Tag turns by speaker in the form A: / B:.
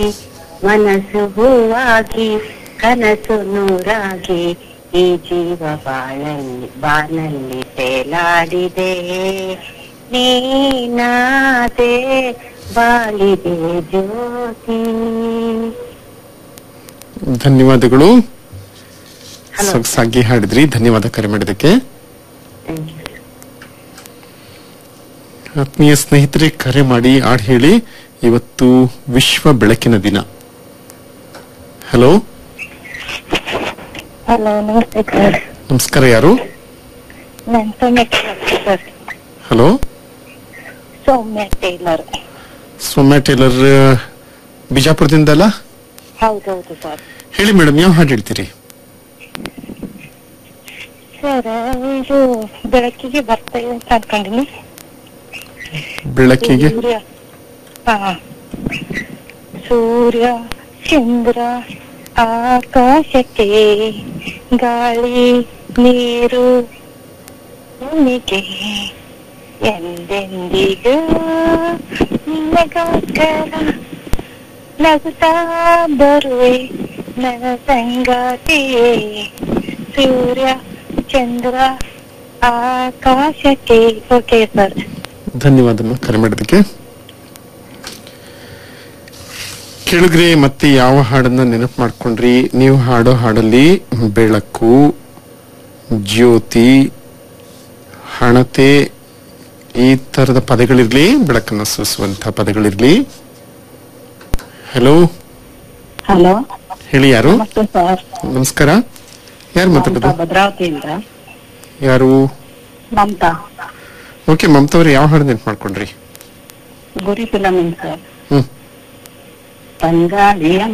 A: ಮನಸ್ಸು ಹೂವಾಗಿ ಕನಸು ನೂರಾಗಿ ಈ ಜೀವ ಬಾಳಲ್ಲಿ ಬಾನಲ್ಲಿ ತೇಲಾಡಿದೆ ನೀನಾದೆ ಬಾಳಿದೆ ಜ್ಯೋತಿ
B: ಧನ್ಯವಾದಗಳು
A: Hello.
B: ಸೊಗಸಾಗಿ ಹಾಡಿದ್ರಿ ಧನ್ಯವಾದ ಕರೆ ಮಾಡಿದ್ದಕ್ಕೆ
A: ಥ್ಯಾಂಕ್ ಯು
B: ಆತ್ಮೀಯ ಸ್ನೇಹಿತರೆ ಕರೆ ಮಾಡಿ ಹಾಡು ಹೇಳಿ ಇವತ್ತು ವಿಶ್ವ ಬೆಳಕಿನ ದಿನ ಹಲೋ
A: ಹಲೋ ನಮಸ್ತೆ ಸರ್
B: ನಮಸ್ಕಾರ ಯಾರು
A: ನಾನು Soumya tailor sir
B: hello
A: Soumya tailor
B: Soumya tailor ಬಿಜಾಪುರದಿಂದಲ್ಲ
A: ಹೌದೌದು ಸರ್
B: ಹೇಳಿ ಮೇಡಮ್ ಯಾವ ಹಾಡು ಹೇಳ್ತೀರಿ
A: ಸರ್ ಇದು ಬೆಳಕಿಗೆ ಬರ್ತೇವೆ ಅಂತ ಅನ್ಕೊಂಡಿನಿ
B: ಬೆಳಕಿಗೆ
A: ಸೂರ್ಯ ಹಾ ಸೂರ್ಯ ಚಂದ್ರ ಆಕಾಶಕ್ಕೆ ಗಾಳಿ ನೀರು ಭೂಮಿಗೆ ಎಂದೆಂದಿಗೂ ನಿನಗೋಸ್ಕರ ನಗುತ್ತಾ ಬರುವೆ ನನ್ನ ಸಂಗಾತಿಯೇ ಸೂರ್ಯ ಚಂದ್ರ ಆಕಾಶಕ್ಕೆ ಓಕೆ ಸರ್
B: ಧನ್ಯವಾದ ಅಮ್ಮ, ಕರೆ ಮಾಡಿದ್ದಕ್ಕೆ ಕೇಳಿದ್ರೆ ಮತ್ತೆ ಯಾವ ಹಾಡನ್ನ ನೆನಪು ಮಾಡ್ಕೊಂಡ್ರಿ ನೀವು ಹಾಡೋ ಹಾಡಲ್ಲಿ ಬೆಳಕು ಜ್ಯೋತಿ ಹಣತೆ ಈ ತರದ ಪದಗಳಿರ್ಲಿ ಬೆಳಕನ್ನು ಸೂಸುವಂತ ಪದಗಳಿರ್ಲಿ ಹಲೋ
A: ಹಲೋ
B: ಹೇಳಿ ಯಾರು
A: ನಮಸ್ತೆ ಸರ್
B: ನಮಸ್ಕಾರ ಯಾರು ಮಾತಾಡೋದು
A: ಭದ್ರಾವತಿಯಿಂದ
B: ಯಾರು
A: ಮಮತಾ
B: ಓಕೆ ಮಮತಾ ಅವ್ರು ಯಾವ ಹಾಡು ನೆನಪು ಮಾಡ್ಕೊಂಡ್ರಿ
A: ಗುರಿ ಫಿಲಮಿನ್ ಸರ್
B: ಹ್ಮ್
A: ಬಂಗಾಳಿಯ